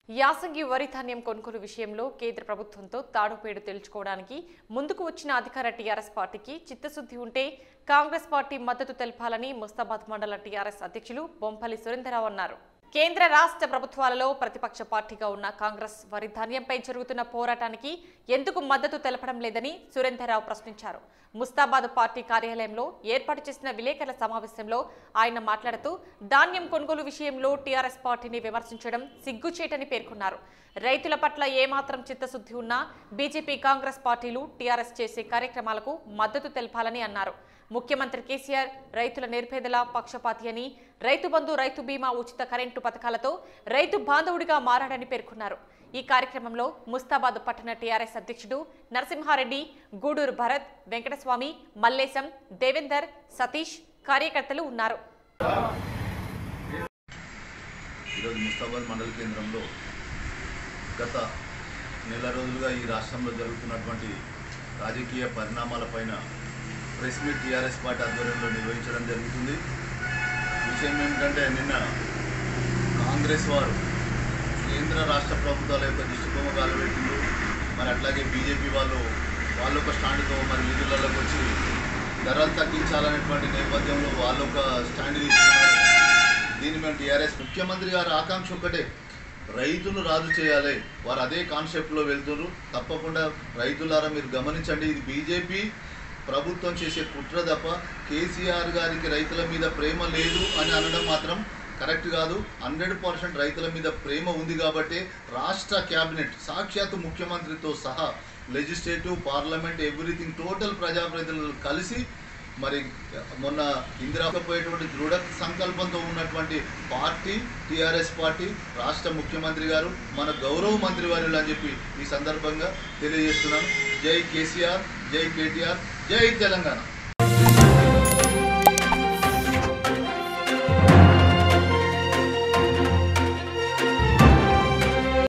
యాసంగి వరి ధాన్యం కొనుగోలు విషయంలో కేంద్ర ప్రభుత్వంతో తాడుపేడు తెలుసుకోవడానికి ముందుకు వచ్చిన అధికార టీఆర్ఎస్ పార్టీకి చిత్తశుద్ధి ఉంటే కాంగ్రెస్ పార్టీ మద్దతు తెలపాలని ముస్తాబాద్ మండల టీఆర్ఎస్ అధ్యక్షులు బొంపల్లి సురేంద్రరావు అన్నారు కేంద్ర రాష్ట్ర ప్రభుత్వాలలో ప్రతిపక్ష పార్టీగా ఉన్న కాంగ్రెస్ వరి ధాన్యంపై జరుగుతున్న పోరాటానికి ఎందుకు మద్దతు తెలపడం లేదని సురేందర్రావు ప్రశ్నించారు ముస్తాబాద్ పార్టీ కార్యాలయంలో ఏర్పాటు చేసిన విలేకరుల సమావేశంలో ఆయన మాట్లాడుతూ ధాన్యం కొనుగోలు విషయంలో టీఆర్ఎస్ పార్టీని విమర్శించడం సిగ్గుచేటని పేర్కొన్నారు రైతుల పట్ల ఏమాత్రం చిత్తశుద్ధి ఉన్నా బీజేపీ కాంగ్రెస్ పార్టీలు టీఆర్ఎస్ చేసే కార్యక్రమాలకు మద్దతు తెలపాలని అన్నారు ముఖ్యమంత్రి కేసీఆర్ రైతుల నిర్భేదల పక్షపాతి అని రైతు బంధు రైతు బీమా ఉచిత కరెంటు పథకాలతో రైతు బాంధవుడిగా మారాడని పేర్కొన్నారు ఈ కార్యక్రమంలో ముస్తాబాద్ పట్టణ టీఆర్ఎస్ అధ్యక్షుడు నరసింహారెడ్డి గూడూరు భరత్ వెంకటస్వామి మల్లేశం దేవేందర్ సతీష్ కార్యకర్తలు ఉన్నారు ఈరోజు ముస్తాబాద్ మండల కేంద్రంలో గత నెల రోజులుగా ఈ రాష్ట్రంలో జరుగుతున్నటువంటి రాజకీయ పరిణామాలపైన ప్రెస్ మీట్ టీఆర్ఎస్ పార్టీ ఆధ్వర్యంలో నిర్వహించడం జరుగుతుంది విషయం ఏమిటంటే నిన్న కాంగ్రెస్ వారు కేంద్ర రాష్ట్ర ప్రభుత్వాల యొక్క దిష్టిబొమ్మ కాలబెట్టిండ్రు మరి అట్లాగే బీజేపీ వాళ్ళు వాళ్ళ ఒక స్టాండ్తో మరి వీధులలోకి వచ్చి ధరలు తగ్గించాలనేటువంటి నేపథ్యంలో వాళ్ళు ఒక స్టాండ్ తీసుకున్నారు దీన్ని మేము టీఆర్ఎస్ ముఖ్యమంత్రి గారి ఆకాంక్ష ఒక్కటే రైతును రాజు చేయాలి వారు అదే కాన్సెప్ట్లో వెళ్తున్నారు తప్పకుండా రైతులారా మీరు గమనించండి ఇది బీజేపీ ప్రభుత్వం చేసే కుట్ర తప్ప కేసీఆర్ గారికి రైతుల మీద ప్రేమ లేదు అని అనడం మాత్రం కరెక్ట్ కాదు హండ్రెడ్ పర్సెంట్ రైతుల మీద ప్రేమ ఉంది కాబట్టి రాష్ట్ర క్యాబినెట్ సాక్షాత్తు ముఖ్యమంత్రితో సహా లెజిస్లేటివ్ పార్లమెంట్ ఎవ్రీథింగ్ టోటల్ ప్రజాప్రతినిధులు కలిసి మరి మొన్న ఇందిరాకపోయేటువంటి దృఢ సంకల్పంతో ఉన్నటువంటి పార్టీ టీఆర్ఎస్ పార్టీ రాష్ట్ర ముఖ్యమంత్రి గారు మన గౌరవ మంత్రి వారు అని చెప్పి ఈ సందర్భంగా తెలియజేస్తున్నాను జై కేసీఆర్ జై కేటీఆర్ జై తెలంగాణ